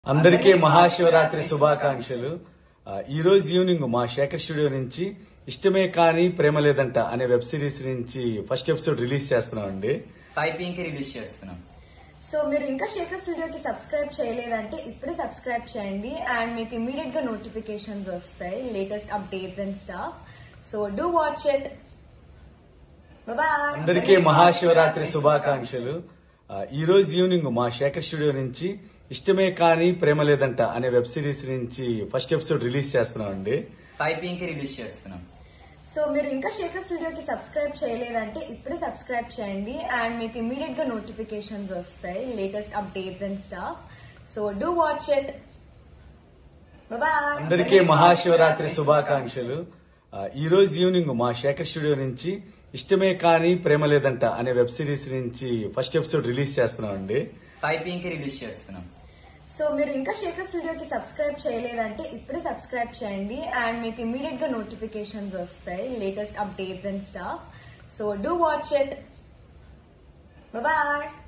అందరికీ మహాశివరాత్రి శుభాకాంక్షలు ఆ, ఈ రోజు ఈవినింగ్ మా శేఖర్ స్టూడియో నుంచి ఇష్టమే కానీ ప్రేమ లేదంట అనే వెబ్ సిరీస్ నుంచి ఫస్ట్ ఎపిసోడ్ రిలీజ్ చేస్తున్నాం అండి ఫైవ్ పిఎం కి రిలీజ్ చేస్తున్నాం సో మీరు ఇంకా శేఖర్ స్టూడియోకి సబ్స్క్రైబ్ చేయలేదంటే ఇప్పుడే సబ్స్క్రైబ్ చేయండి అండ్ మీకు ఇమీడియట్ గా నోటిఫికేషన్స్ వస్తాయి latest updates and stuff so do watch it bye అందరికీ మహాశివరాత్రి శుభాకాంక్షలు ఆ, ఈ రోజు ఈవినింగ్ మా శేఖర్ స్టూడియో నుంచి ఇష్టమే కానీ ప్రేమ లేదంట అనే వెబ్ సిరీస్ నుంచి ఫస్ట్ ఎపిసోడ్ రిలీజ్ చేస్తున్నాం అండి ఫైవ్ పిఎం కి రిలీజ్ చేస్తున్నాం సో మీరు ఇంకా శేఖర్ స్టూడియోకి సబ్స్క్రైబ్ చేయలేదంటే ఇప్పుడే సబ్స్క్రైబ్ చేయండి అండ్ మీకు ఇమీడియట్ గా నోటిఫికేషన్స్ వస్తాయి latest updates and stuff so do watch it bye అందరికీ మహాశివరాత్రి శుభాకాంక్షలు ఆ, ఈ రోజు ఈవినింగ్ మా శేఖర్ స్టూడియో నుంచి ఇష్టమే కానీ ప్రేమ లేదంట అనే వెబ్ సిరీస్ నుంచి ఫస్ట్ ఎపిసోడ్ రిలీజ్ చేస్తున్నాం అండి ఫైవ్ పిఎం కి రిలీజ్ చేస్తున్నాం సో మీరు ఇంకా శేఖర్ స్టూడియోకి సబ్స్క్రైబ్ చేయలేదంటే ఇప్పుడే సబ్స్క్రైబ్ చేయండి అండ్ మీకు ఇమీడియట్ గా నోటిఫికేషన్స్ వస్తాయి latest updates and stuff so do watch it bye